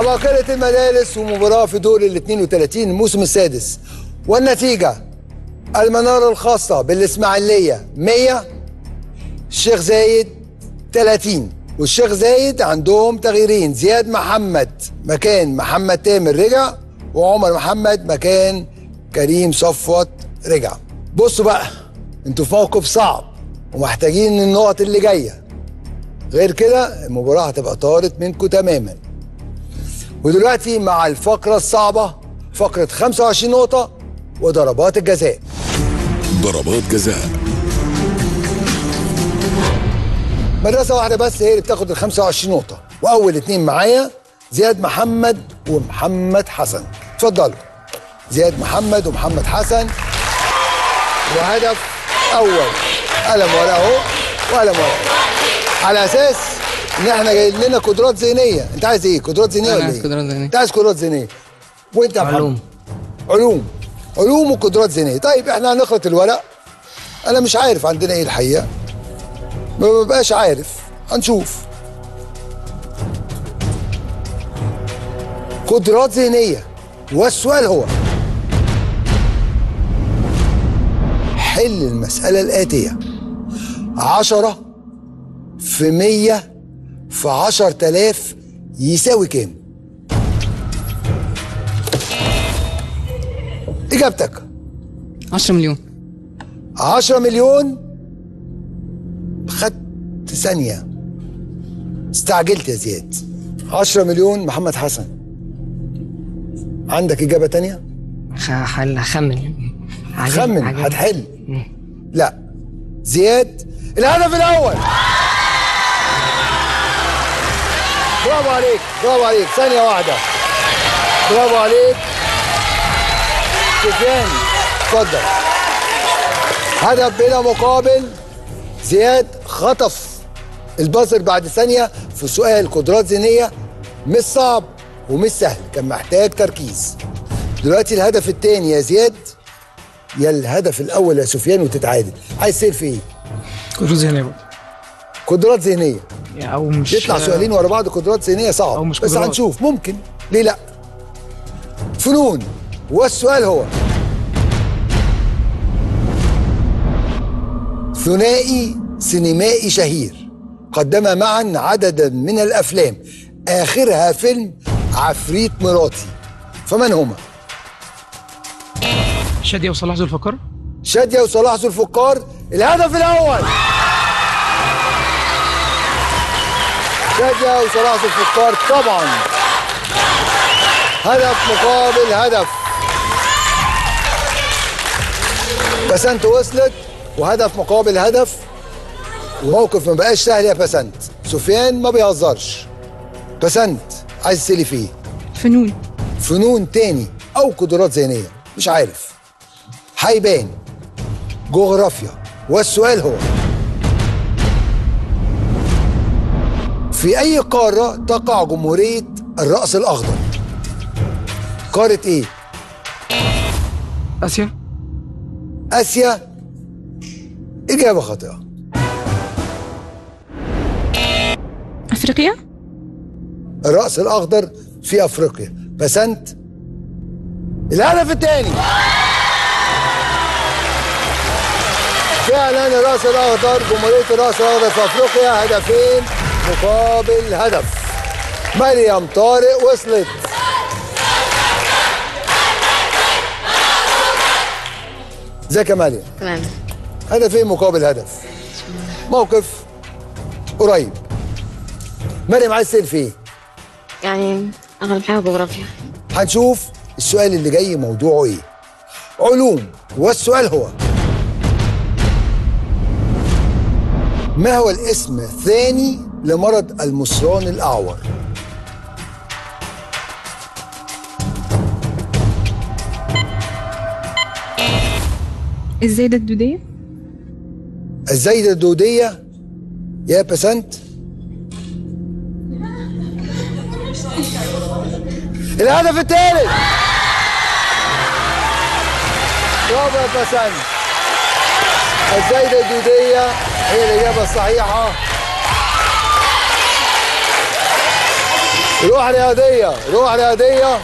عباقرة المدارس ومباراة في دور ال 32 الموسم السادس والنتيجة المنارة الخاصة بالإسماعيلية 100 الشيخ زايد 30 والشيخ زايد عندهم تغييرين زياد محمد مكان محمد تامر رجع وعمر محمد مكان كريم صفوت رجع بصوا بقى انتوا في موقف صعب ومحتاجين النقط اللي جايه غير كده المباراه هتبقى طارت منكم تماما ودلوقتي مع الفقره الصعبه فقره 25 نقطه وضربات الجزاء ضربات جزاء مدرسه واحده بس هي اللي بتاخد ال 25 نقطه واول اتنين معايا زياد محمد ومحمد حسن اتفضلوا زياد محمد ومحمد حسن وهدف اول قلم ورقه اهو وقلم ورقه على اساس ان احنا جايين لنا قدرات ذهنيه انت عايز ايه قدرات ذهنيه أنا ولا عايز ايه قدرات ذهنية. انت عايز قدرات ذهنيه وانت يا محمد؟ علوم. علوم علوم وقدرات ذهنيه طيب احنا هنخلط الورق انا مش عارف عندنا ايه الحقيقه ما ببقاش عارف هنشوف قدرات ذهنيه والسؤال هو حل المسألة الآتية عشرة في مية في عشر تلاف يساوي كام؟ إجابتك 10 مليون 10 مليون خدت ثانية استعجلت يا زياد 10 مليون محمد حسن عندك إجابة تانية؟ هحل هخمن عجب- خمن عجب. هتحل لا زياد الهدف الأول برافو عليك برافو عليك ثانية واحدة برافو عليك سفيان اتفضل هدف بلا مقابل زياد خطف البازر بعد ثانية في سؤال قدرات ذهنية مش صعب ومش سهل كان محتاج تركيز دلوقتي الهدف الثاني يا زياد يا الهدف الأول يا سفيان وتتعادل عايز تصير في ايه؟ كله ذهني برضه قدرات ذهنية او مش يطلع سؤالين ورا بعض قدرات ذهنية صعب أو مش بس قدرات. هنشوف ممكن ليه لا فنون والسؤال هو ثنائي سينمائي شهير قدم معا عددا من الافلام اخرها فيلم عفريت مراتي فمن هما شادية وصلاح ذو الفقار شادية وصلاح ذو الفقار الهدف الأول شادية وصلاح ذو الفقار طبعا هدف مقابل هدف بسنت وصلت وهدف مقابل هدف وموقف ما بقاش سهل يا بسنت سفيان ما بيهزرش بسنت عايز تسلي فيه فنون فنون تاني او قدرات ذهنيه مش عارف هيبان جغرافيا والسؤال هو في اي قاره تقع جمهوريه الراس الاخضر قاره ايه اسيا اسيا اجابه خاطئه افريقيا الراس الاخضر في افريقيا بسنت الهدف الثاني فعلا الراس الاخضر جمهوريه الراس الاخضر في افريقيا هدفين مقابل هدف مريم طارق وصلت ازيك يا مريم تمام هدفين مقابل هدف موقف قريب مريم عايز تسال في ايه؟ يعني اغلب حاجه جغرافيا هنشوف السؤال اللي جاي موضوعه ايه علوم والسؤال هو ما هو الاسم الثاني لمرض المصران الأعور الزايدة الدودية الزايدة الدودية يا بسنت الهدف الثالث برافو يا بسنت الزايدة الدودية هي الإجابة الصحيحة روح رياضية روح رياضية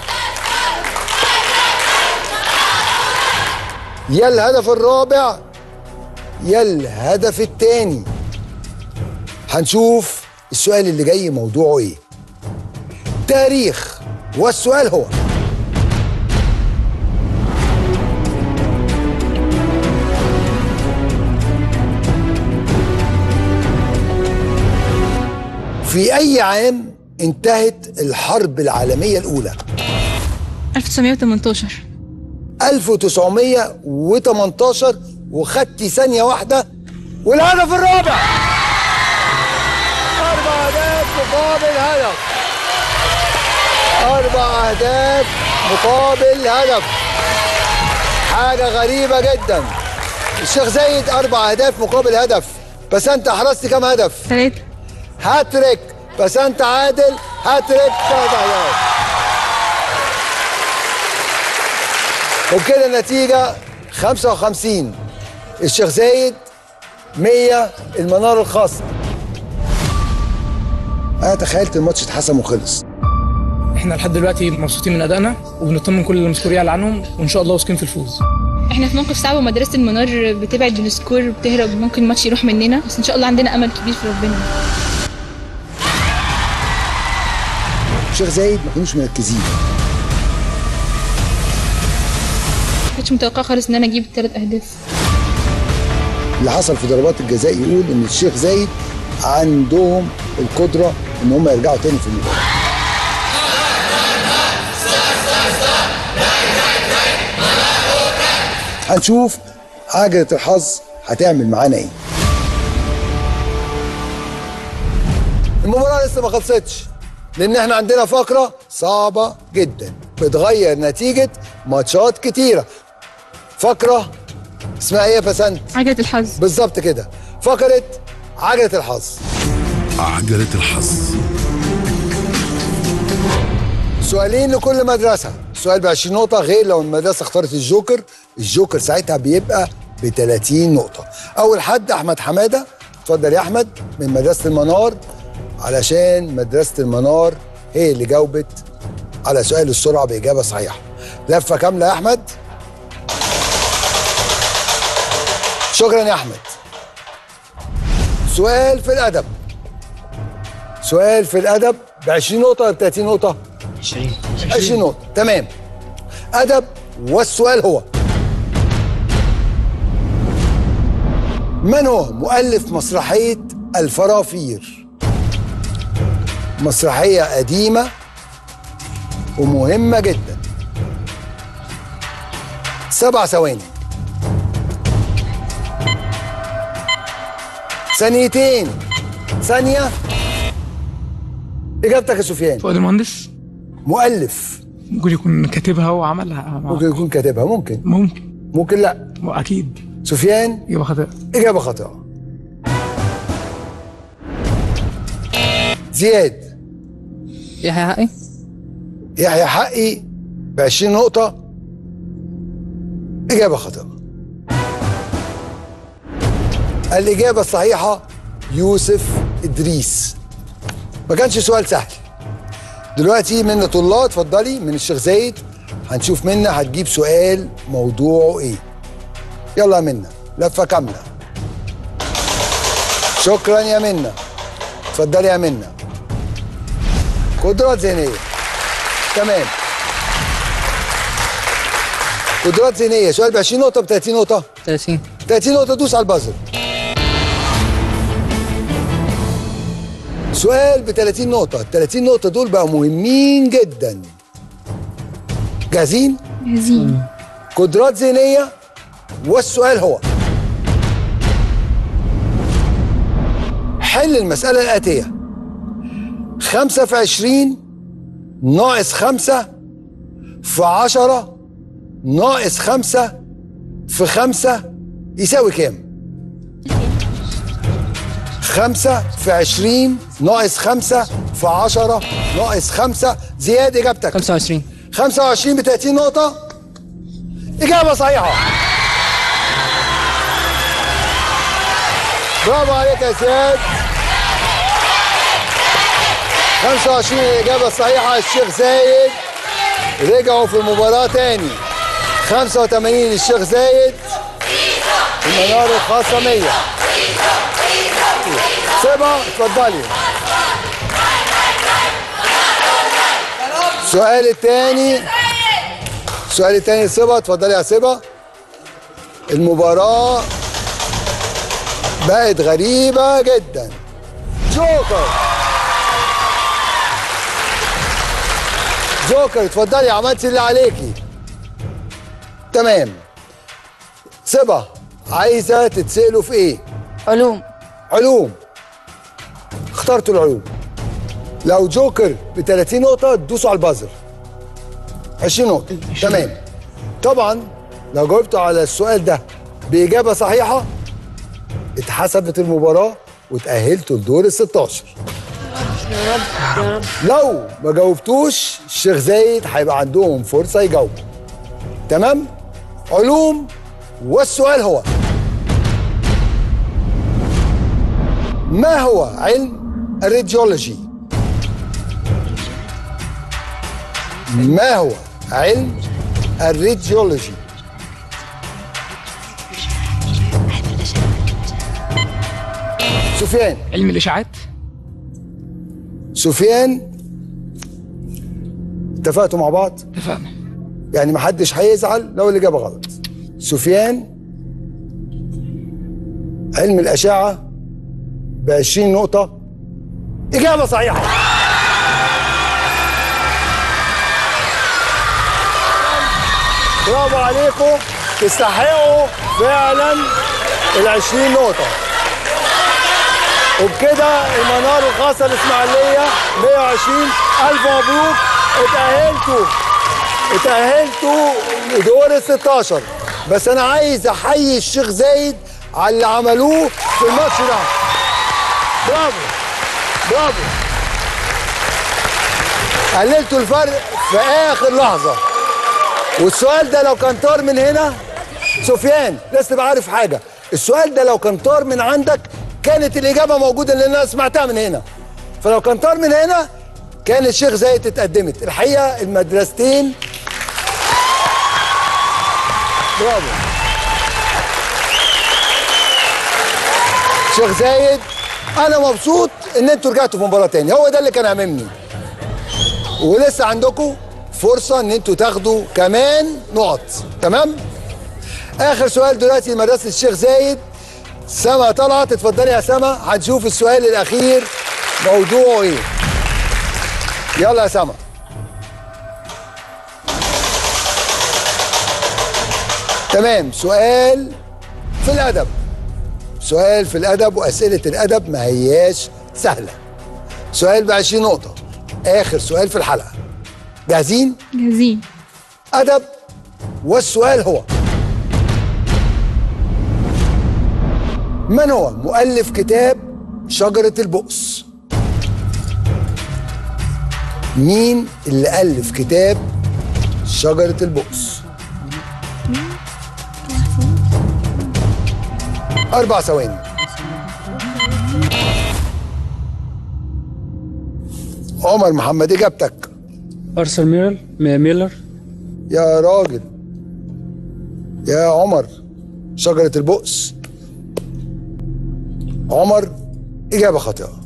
يا الهدف الرابع يا الهدف الثاني هنشوف السؤال اللي جاي موضوعه ايه تاريخ والسؤال هو في أي عام انتهت الحرب العالمية الأولى؟ 1918 1918 وخدتي ثانية واحدة والهدف الرابع أربع أهداف مقابل هدف أربع أهداف مقابل هدف حاجة غريبة جدا الشيخ زايد أربع أهداف مقابل هدف بس أنت أحرزت كام هدف؟ ثلاثة هاتريك بس أنت عادل هاتريك ثلاث أهداف وبكده النتيجة 55 الشيخ زايد 100 المنار الخاصة أنا تخيلت الماتش اتحسم وخلص احنا لحد دلوقتي مبسوطين من ادائنا وبنطمن كل المذكور يعلى عنهم وان شاء الله واثقين في الفوز احنا في موقف صعب ومدرسة المنار بتبعد بالسكور وبتهرب ممكن الماتش يروح مننا بس ان شاء الله عندنا امل كبير في ربنا الشيخ زايد ما كانوش مركزين ما كنتش متوقعة خالص ان انا اجيب ثلاث اهداف اللي حصل في ضربات الجزاء يقول ان الشيخ زايد عندهم القدرة ان هم يرجعوا تاني في المباراة هنشوف عجلة الحظ هتعمل معانا ايه المباراة لسه ما خلصتش لان احنا عندنا فقرة صعبة جدا بتغير نتيجة ماتشات كتيرة فقرة اسمها ايه يا بسنت؟ عجلة الحظ بالظبط كده فقرة عجلة الحظ عجلة الحظ سؤالين لكل مدرسة سؤال ب 20 نقطة غير لو المدرسة اختارت الجوكر الجوكر ساعتها بيبقى ب 30 نقطة أول حد أحمد حمادة اتفضل يا أحمد من مدرسة المنار علشان مدرسة المنار هي اللي جاوبت على سؤال السرعة بإجابة صحيحة لفة كاملة يا أحمد شكرا يا أحمد سؤال في الأدب سؤال في الأدب ب 20 نقطة ولا ب 30 نقطة؟ 20 20 نقطة تمام أدب والسؤال هو من هو مؤلف مسرحية الفرافير مسرحية قديمة ومهمة جدا سبع ثواني ثانيتين ثانية إجابتك يا سفيان فؤاد المهندس مؤلف ممكن يكون كاتبها وعملها ممكن يكون كاتبها ممكن ممكن ممكن لا اكيد سفيان يبقى خطأ إجابة خاطئة زياد يحيى حقي يحيى حقي ب 20 نقطة إجابة خاطئة الإجابة الصحيحة يوسف إدريس ما كانش سؤال سهل دلوقتي منة الله اتفضلي من الشيخ زايد هنشوف منة هتجيب سؤال موضوعه ايه يلا يا منة لفة كاملة شكرا يا منة اتفضلي يا منة قدرات ذهنية تمام قدرات ذهنية سؤال ب 20 نقطة ب 30 نقطة 30 30 نقطة دوس على البازل سؤال ب 30 نقطة ال 30 نقطة دول بقوا مهمين جدا جاهزين؟ جاهزين قدرات ذهنية والسؤال هو حل المسألة الآتية خمسة في عشرين ناقص خمسة في عشرة ناقص خمسة في خمسة يساوي كام؟ خمسة في عشرين ناقص خمسة في عشرة ناقص خمسة زياد إجابتك 25 25 ب 30 نقطة إجابة صحيحة برافو عليك يا سياد 25 الإجابة الصحيحة الشيخ زايد رجعوا في المباراة تاني 85 الشيخ زايد المنار الخاصة 100 سيبا اتفضلي السؤال الثاني السؤال الثاني سيبا اتفضلي يا سيبا المباراة بقت غريبة جدا جوكر جوكر اتفضلي عملتي اللي عليكي تمام سبا عايزة تتسألوا في ايه؟ علوم علوم اخترتوا العلوم لو جوكر ب 30 نقطة تدوسوا على البازر 20 نقطة تمام طبعا لو جاوبتوا على السؤال ده بإجابة صحيحة اتحسبت المباراة وتأهلتوا لدور ال 16 يا رب يا رب لو ما جاوبتوش الشيخ زايد هيبقى عندهم فرصة يجاوبوا تمام علوم والسؤال هو ما هو علم الراديولوجي ما هو علم الراديولوجي سفيان علم الاشاعات سفيان اتفقتوا مع بعض اتفقنا يعني محدش هيزعل لو الإجابة غلط سفيان علم الأشعة ب 20 نقطة إجابة صحيحة برافو عليكم تستحقوا فعلا ال 20 نقطة وبكده المنار الخاصة الإسماعيلية 120 ألف مبروك اتأهلتوا اتأهلتوا لدور ال 16 بس أنا عايز أحيي الشيخ زايد على اللي عملوه في الماتش ده برافو برافو قللتوا الفرق في آخر لحظة والسؤال ده لو كان طار من هنا سفيان لازم تبقى عارف حاجة السؤال ده لو كان طار من عندك كانت الإجابة موجودة لأن أنا سمعتها من هنا فلو كان طار من هنا كان الشيخ زايد اتقدمت الحقيقة المدرستين برافو شيخ زايد انا مبسوط ان انتوا رجعتوا في مباراه تاني هو ده اللي كان هاممني ولسه عندكم فرصه ان انتوا تاخدوا كمان نقط تمام اخر سؤال دلوقتي لمدرسه الشيخ زايد سما طلعت اتفضلي يا سما هنشوف السؤال الاخير موضوعه ايه يلا يا سما تمام سؤال في الادب سؤال في الادب واسئله الادب ما هياش سهله سؤال ب 20 نقطه اخر سؤال في الحلقه جاهزين جاهزين ادب والسؤال هو من هو مؤلف كتاب شجره البؤس مين اللي الف كتاب شجره البؤس أربع ثواني عمر محمد إجابتك ارثر ميرل ميلر يا راجل يا عمر شجرة البؤس عمر إجابة خاطئة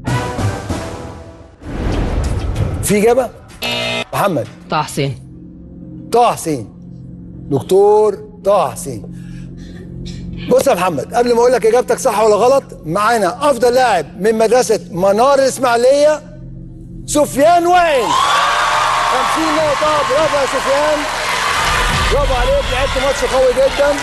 في إجابة محمد طه حسين طه حسين دكتور طه حسين بص يا محمد قبل ما اقول لك اجابتك صح ولا غلط معانا افضل لاعب من مدرسه منار الاسماعيليه سفيان وائل 50 نقطه برافو يا سفيان برافو عليك لعبت ماتش قوي جدا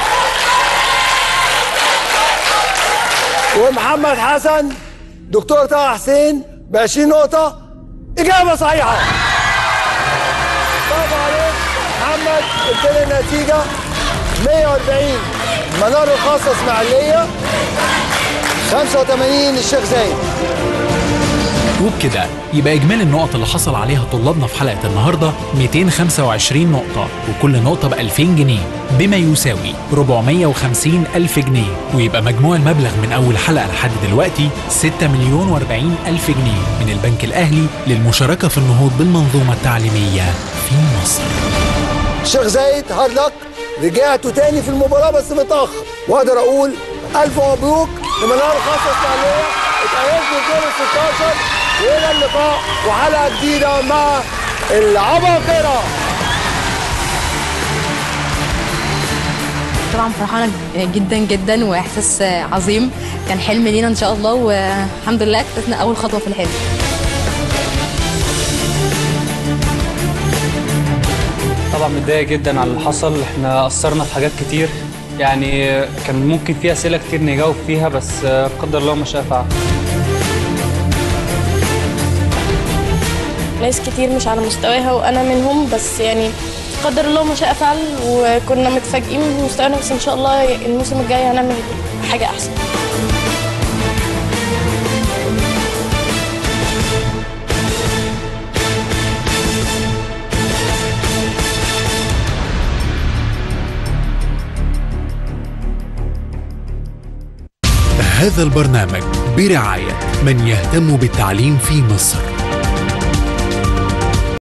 ومحمد حسن دكتور طه حسين ب 20 نقطه اجابه صحيحه برافو عليك محمد قلت لي النتيجه 140 منار الخاصة اسماعيلية 85 الشيخ زايد وبكده يبقى إجمالي النقط اللي حصل عليها طلابنا في حلقة النهاردة 225 نقطة وكل نقطة ب 2000 جنيه بما يساوي 450 ألف جنيه ويبقى مجموع المبلغ من أول حلقة لحد دلوقتي 6 مليون و40 ألف جنيه من البنك الأهلي للمشاركة في النهوض بالمنظومة التعليمية في مصر الشيخ زايد هارد لك رجعتوا تاني في المباراة بس متأخر واقدر أقول ألف مبروك لمنار الخاصة الإسماعيلية اتأهلتوا لدور ال 16 وإلى اللقاء وحلقة جديدة مع العباقرة طبعا فرحانه جدا جدا واحساس عظيم كان حلم لينا ان شاء الله والحمد لله اكتسبنا اول خطوه في الحلم طبعا متضايق جدا على اللي حصل احنا قصرنا في حاجات كتير يعني كان ممكن في اسئله كتير نجاوب فيها بس قدر الله ما شاء فعل ناس كتير مش على مستواها وانا منهم بس يعني قدر الله ما شاء فعل وكنا متفاجئين بمستوانا بس ان شاء الله الموسم الجاي هنعمل حاجه احسن هذا البرنامج برعاية من يهتم بالتعليم في مصر